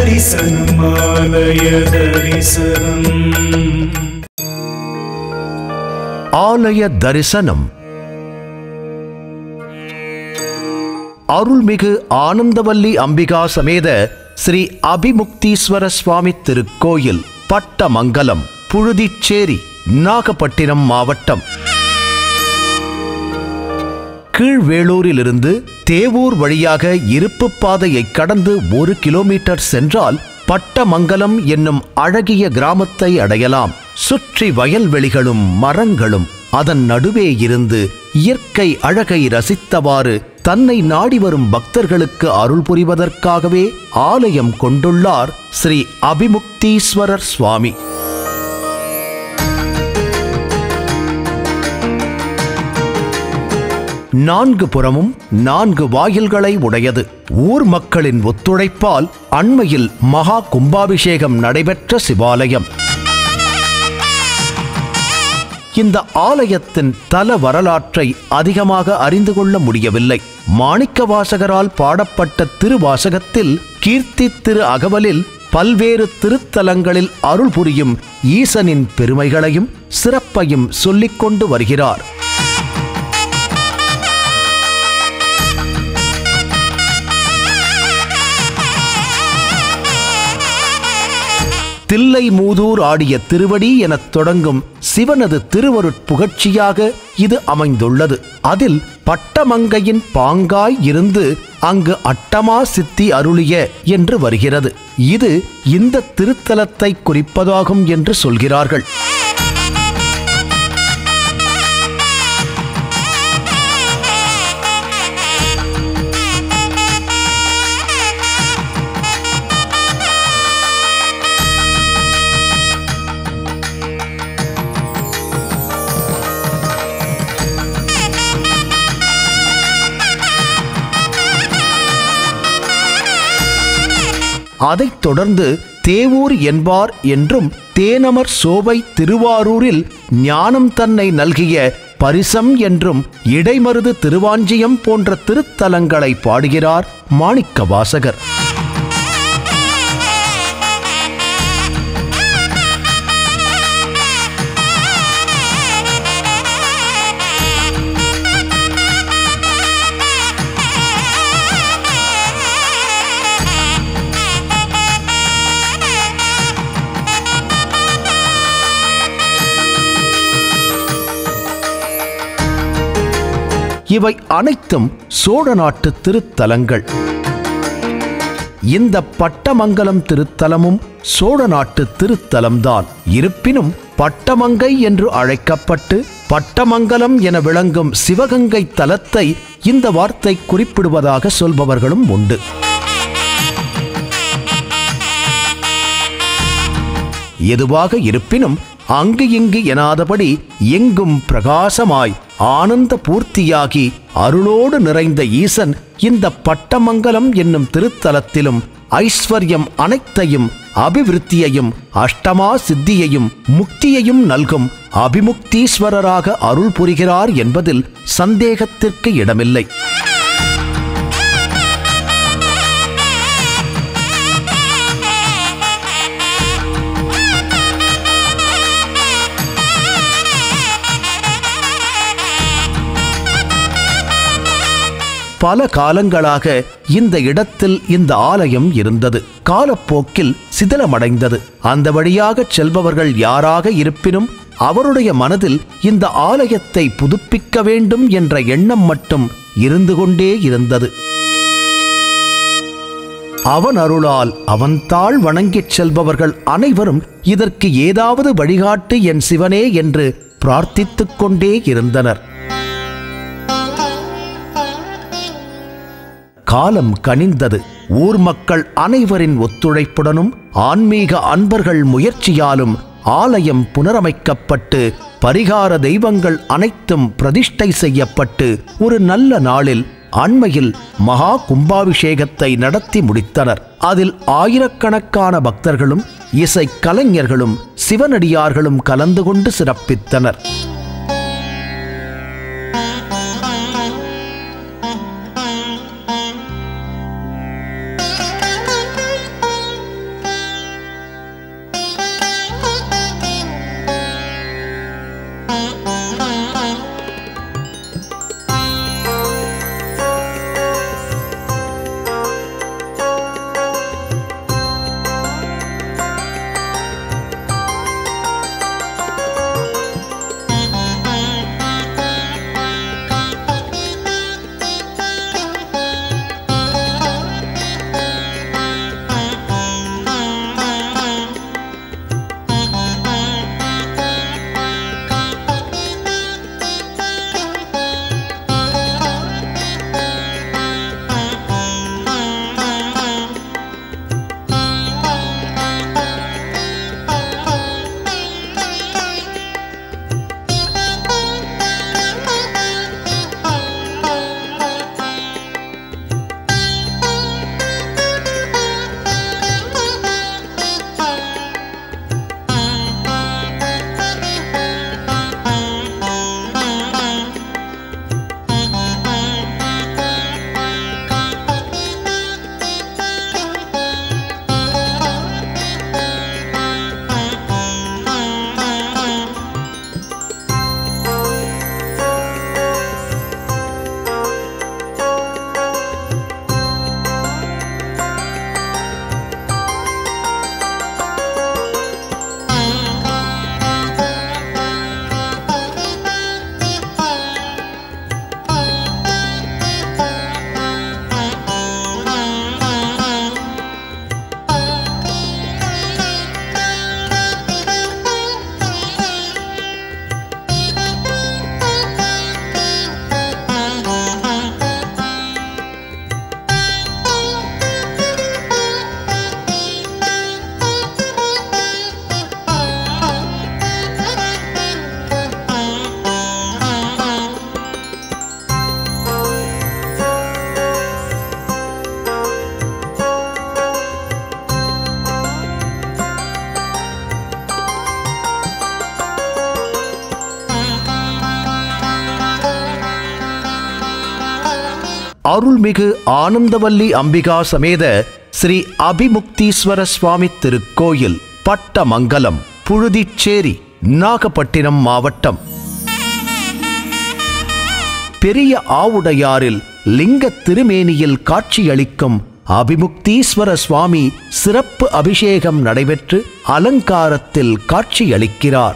தரிசனம் ஆலய தரிசனம் ஆலய தரிசனம் அருள்மிகு ஆனந்தவல்லி அம்பிகா சமேத ஸ்ரீ அபிமுக்தீஸ்வர சுவாமி திருக்கோயில் பட்டமங்கலம் புழுதிச்சேரி நாகப்பட்டினம் மாவட்டம் கீழ்வேளூரிலிருந்து தேவூர் வழியாக இருப்பு பாதையை கடந்து ஒரு கிலோமீட்டர் சென்றால் பட்டமங்கலம் என்னும் அழகிய கிராமத்தை அடையலாம் சுற்றி வயல்வெளிகளும் மரங்களும் அதன் நடுவே இருந்து இயற்கை அழகை ரசித்தவாறு தன்னை நாடி வரும் பக்தர்களுக்கு அருள் புரிவதற்காகவே ஆலயம் கொண்டுள்ளார் ஸ்ரீ அபிமுக்தீஸ்வரர் சுவாமி நான்கு புறமும் நான்கு வாயில்களை உடையது ஊர் மக்களின் ஒத்துழைப்பால் அண்மையில் மகா கும்பாபிஷேகம் நடைபெற்ற சிவாலயம் இந்த ஆலயத்தின் தல வரலாற்றை அதிகமாக அறிந்து கொள்ள முடியவில்லை மாணிக்கவாசகரால் பாடப்பட்ட திருவாசகத்தில் கீர்த்தி திரு அகவலில் பல்வேறு திருத்தலங்களில் அருள் புரியும் ஈசனின் பெருமைகளையும் சிறப்பையும் சொல்லிக் கொண்டு வருகிறார் தில்லை மூதூர் ஆடிய திருவடி எனத் தொடங்கும் சிவனது திருவருட் புகழ்ச்சியாக இது அமைந்துள்ளது அதில் பட்டமங்கையின் பாங்காய் இருந்து அங்கு அட்டமா சித்தி அருளிய என்று வருகிறது இது இந்த திருத்தலத்தை குறிப்பதாகும் என்று சொல்கிறார்கள் அதைத் தொடர்ந்து தேவூர் என்பார் என்றும் தேனமர் சோவை திருவாரூரில் ஞானம் தன்னை நல்கிய பரிசம் என்றும் இடைமருது திருவாஞ்சியம் போன்ற திருத்தலங்களை பாடுகிறார் மாணிக்க வாசகர் இவை அனைத்தும் சோழ நாட்டு திருத்தலங்கள் இந்த பட்டமங்கலம் திருத்தலமும் சோழ நாட்டு திருத்தலம்தான் இருப்பினும் பட்டமங்கை என்று அழைக்கப்பட்டு பட்டமங்கலம் என விளங்கும் சிவகங்கை தலத்தை இந்த வார்த்தை குறிப்பிடுவதாக சொல்பவர்களும் உண்டு எதுவாக இருப்பினும் அங்கு இங்கு எனாதபடி எங்கும் பிரகாசமாய் ஆனந்த பூர்த்தியாகி அருளோடு நிறைந்த ஈசன் இந்த பட்டமங்கலம் என்னும் திருத்தலத்திலும் ஐஸ்வர்யம் அனைத்தையும் அபிவிருத்தியையும் அஷ்டமா சித்தியையும் முக்தியையும் நல்கும் அபிமுக்தீஸ்வரராக அருள் புரிகிறார் என்பதில் சந்தேகத்திற்கு இடமில்லை பல காலங்களாக இந்த இடத்தில் இந்த ஆலயம் இருந்தது காலப்போக்கில் சிதிலமடைந்தது அந்த வழியாகச் செல்பவர்கள் யாராக இருப்பினும் அவருடைய மனதில் இந்த ஆலயத்தை புதுப்பிக்க வேண்டும் என்ற எண்ணம் மட்டும் இருந்து கொண்டே இருந்தது அவன் அருளால் அவன் தாழ் வணங்கிச் செல்பவர்கள் அனைவரும் இதற்கு ஏதாவது வழிகாட்டு என் சிவனே என்று பிரார்த்தித்துக் கொண்டே இருந்தனர் காலம் கனிந்தது ஊர் மக்கள் அனைவரின் ஒத்துழைப்புடனும் ஆன்மீக அன்பர்கள் முயற்சியாலும் ஆலயம் புனரமைக்கப்பட்டு பரிகார தெய்வங்கள் அனைத்தும் பிரதிஷ்டை செய்யப்பட்டு ஒரு நல்ல நாளில் அண்மையில் மகா கும்பாபிஷேகத்தை நடத்தி முடித்தனர் அதில் ஆயிரக்கணக்கான பக்தர்களும் இசை கலைஞர்களும் சிவனடியார்களும் கலந்து கொண்டு சிறப்பித்தனர் அருள்மிகு ஆனந்தவல்லி அம்பிகா சமேத ஸ்ரீ அபிமுக்தீஸ்வர சுவாமி திருக்கோயில் பட்டமங்கலம் புழுதிச்சேரி நாகப்பட்டினம் மாவட்டம் பெரிய ஆவுடையாரில் லிங்க திருமேனியில் காட்சியளிக்கும் அபிமுக்தீஸ்வர சுவாமி சிறப்பு அபிஷேகம் நடைபெற்று அலங்காரத்தில் காட்சியளிக்கிறார்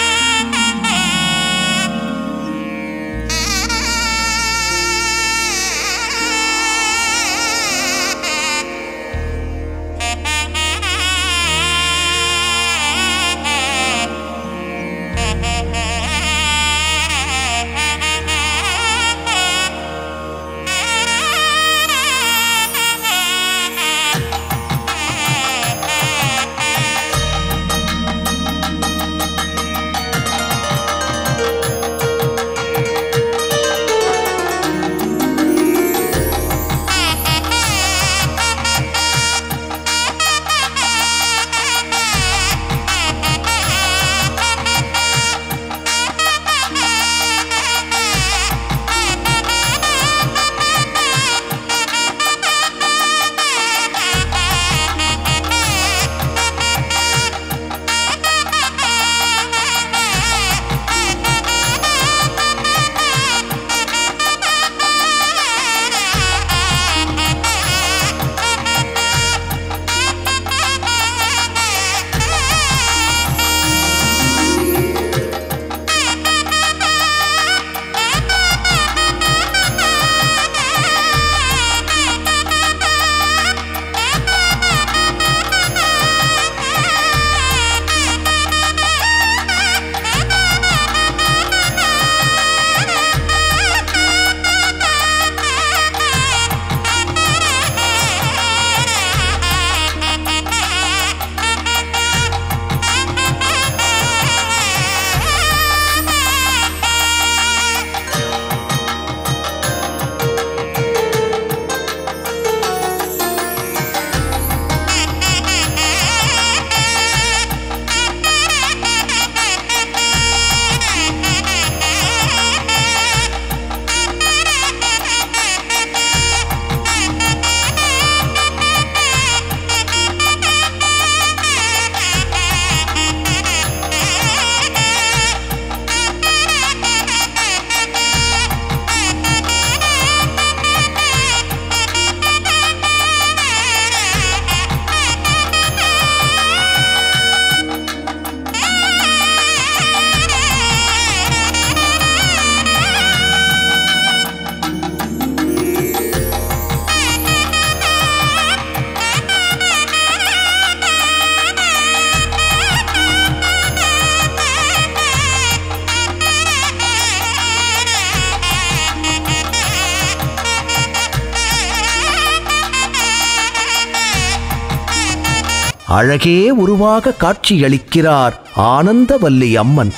அழகே உருவாக காட்சியளிக்கிறார் ஆனந்தவல்லி அம்மன்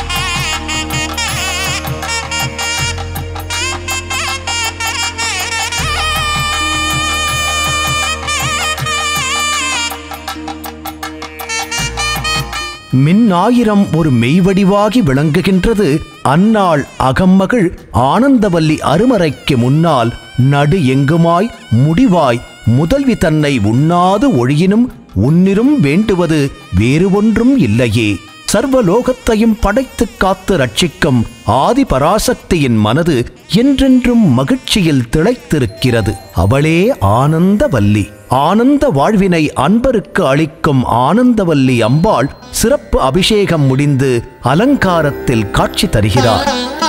மின்னாயிரம் ஒரு மெய்வடிவாகி விளங்குகின்றது அந்நாள் அகம்மகள் ஆனந்தவல்லி அருமறைக்கு முன்னால் நடு எங்குமாய் முடிவாய் முதல்வி தன்னை உண்ணாது ஒழியினும் உன்னிரும் வேண்டுவது வேறு ஒன்றும் இல்லையே சர்வலோகத்தையும் படைத்துக் காத்து ரட்சிக்கும் ஆதி பராசக்தியின் மனது என்றென்றும் மகிழ்ச்சியில் திளைத்திருக்கிறது அவளே ஆனந்தவல்லி ஆனந்த வாழ்வினை அன்பருக்கு அளிக்கும் ஆனந்தவல்லி அம்பாள் சிறப்பு அபிஷேகம் முடிந்து அலங்காரத்தில் காட்சி தருகிறார்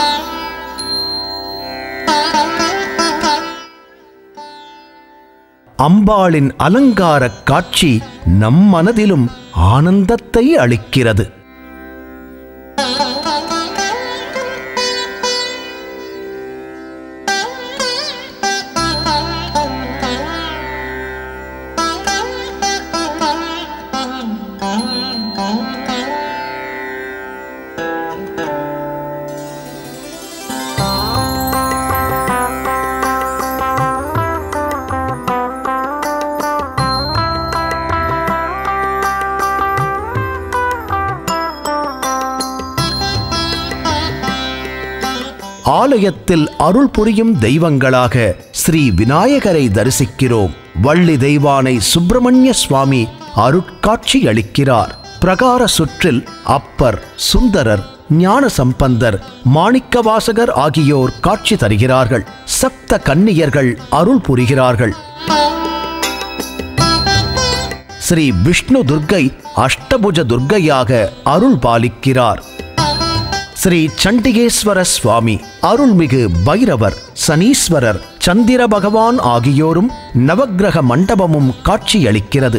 அம்பாளின் அலங்காரக் காட்சி நம் மனதிலும் ஆனந்தத்தை அளிக்கிறது ஆலயத்தில் அருள் புரியும் தெய்வங்களாக ஸ்ரீ விநாயகரை தரிசிக்கிறோம் வள்ளி தெய்வானை சுப்பிரமணிய சுவாமி அருட்காட்சி அளிக்கிறார் பிரகார சுற்றில் அப்பர் சுந்தரர் ஞான சம்பந்தர் மாணிக்கவாசகர் ஆகியோர் காட்சி தருகிறார்கள் சப்த கன்னியர்கள் அருள் புரிகிறார்கள் ஸ்ரீ விஷ்ணு துர்க்கை அஷ்டபுஜ துர்க்கையாக அருள் பாலிக்கிறார் ஸ்ரீ சண்டிகேஸ்வர சுவாமி அருள்மிகு பைரவர் சனீஸ்வரர் சந்திர பகவான் ஆகியோரும் நவக்கிரக மண்டபமும் காட்சியளிக்கிறது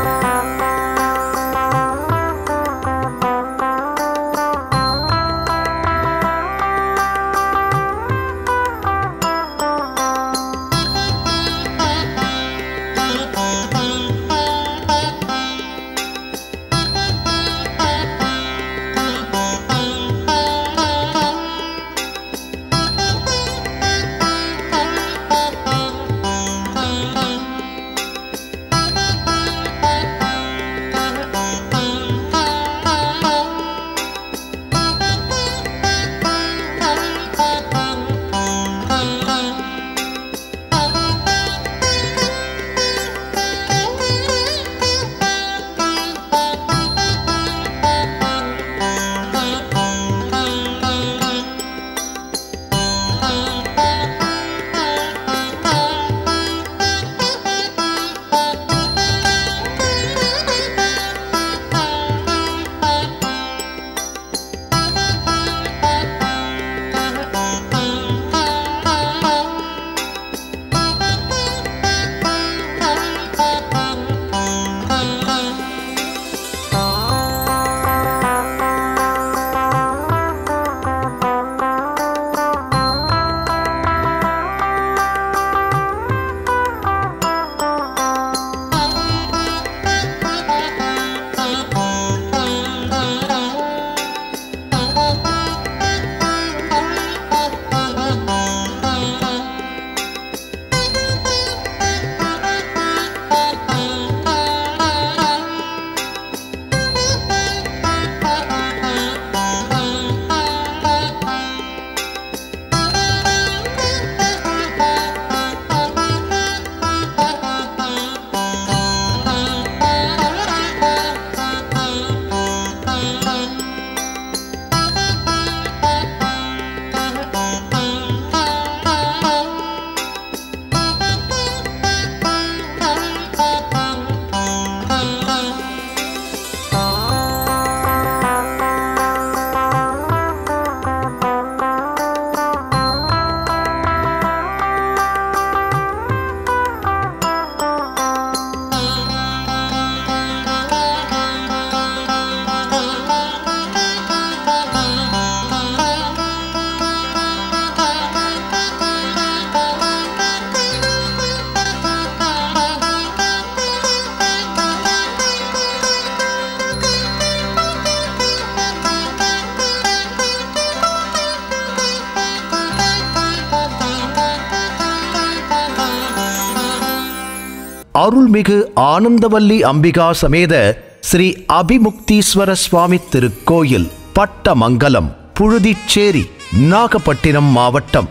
அருள்மிகு ஆனந்தவல்லி அம்பிகா சமேத ஸ்ரீ அபிமுக்தீஸ்வர சுவாமி திருக்கோயில் பட்டமங்கலம் புழுதிச்சேரி நாகப்பட்டினம் மாவட்டம்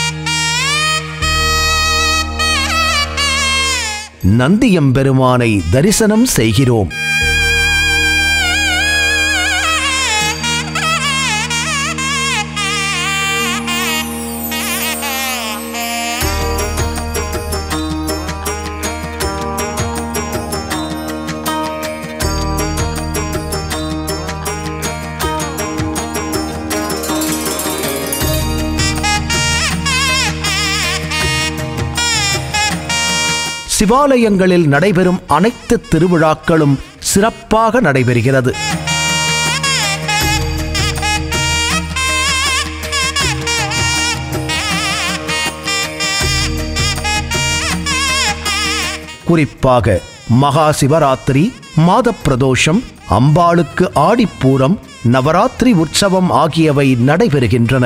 நந்தியம்பெருமானை தரிசனம் செய்கிறோம் சிவாலயங்களில் நடைபெறும் அனைத்து திருவிழாக்களும் சிறப்பாக நடைபெறுகிறது குறிப்பாக மகா சிவராத்திரி மாதப்பிரதோஷம் அம்பாளுக்கு ஆடிப்பூரம் நவராத்திரி உற்சவம் ஆகியவை நடைபெறுகின்றன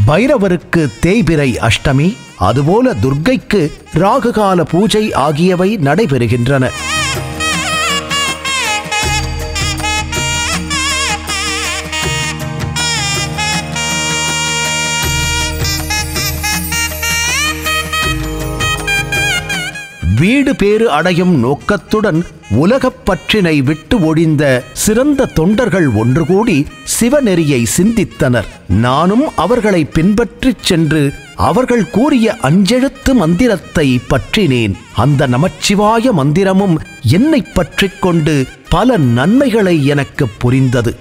பைரவருக்கு தேய்பிறை அஷ்டமி அதுபோல துர்க்கைக்கு ராகுகால பூஜை ஆகியவை நடைபெறுகின்றன வீடு பேறு அடையும் நோக்கத்துடன் உலகப் பற்றினை விட்டு ஒழிந்த சிறந்த தொண்டர்கள் ஒன்று கூடி சிவநெறியை சிந்தித்தனர் நானும் அவர்களை பின்பற்றிச் சென்று அவர்கள் கூறிய அஞ்செழுத்து மந்திரத்தை பற்றினேன் அந்த நமச்சிவாய மந்திரமும் என்னைப் பற்றிக் கொண்டு பல நன்மைகளை எனக்கு புரிந்தது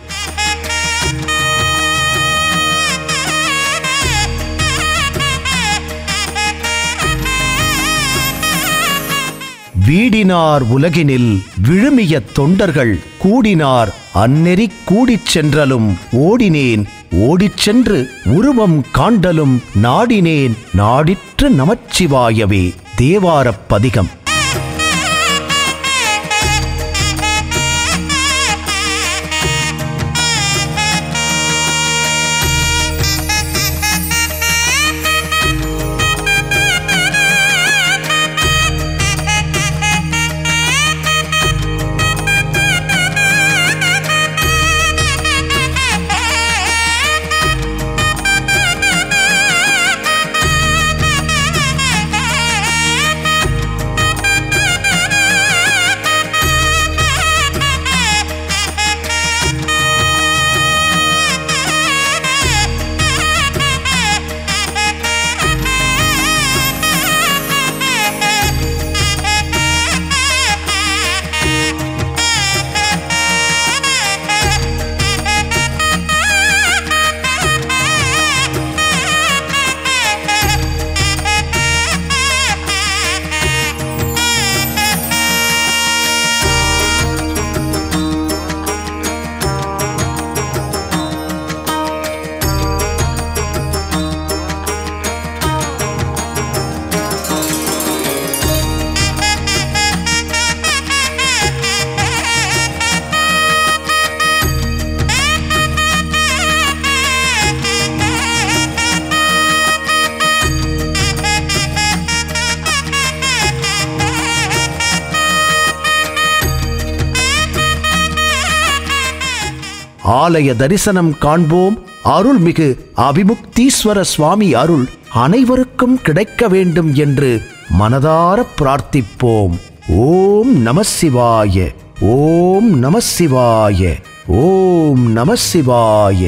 வீடினார் உலகினில் விழுமிய தொண்டர்கள் கூடினார் அந்நெறி கூடிச் சென்றலும் ஓடினேன் ஓடிச் சென்று உருவம் காண்டலும் நாடினேன் நாடிற்று நமச்சிவாயவே தேவாரப் பதிகம் ஆலய தரிசனம் காண்போம் அருள்மிகு அபிமுக்தீஸ்வர சுவாமி அருள் அனைவருக்கும் கிடைக்க வேண்டும் என்று மனதார பிரார்த்திப்போம் ஓம் நம சிவாய ஓம் நம சிவாய ஓம் நம சிவாய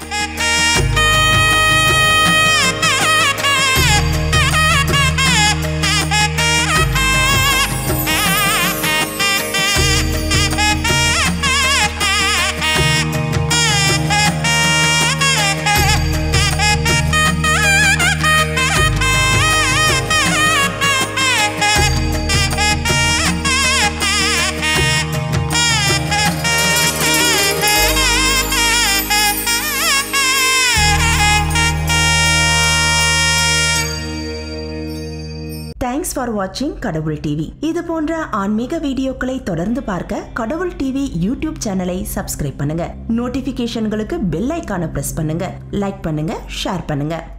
தேங்க்ஸ் ஃபார் வாட்சிங் கடவுள் டிவி இது போன்ற ஆன்மீக வீடியோக்களை தொடர்ந்து பார்க்க கடவுள் டிவி யூடியூப் சேனலை சப்ஸ்கிரைப் பண்ணுங்க நோட்டிபிகேஷன்களுக்கு பெல் ஐக்கான பிரஸ் பண்ணுங்க லைக் பண்ணுங்க ஷேர் பண்ணுங்க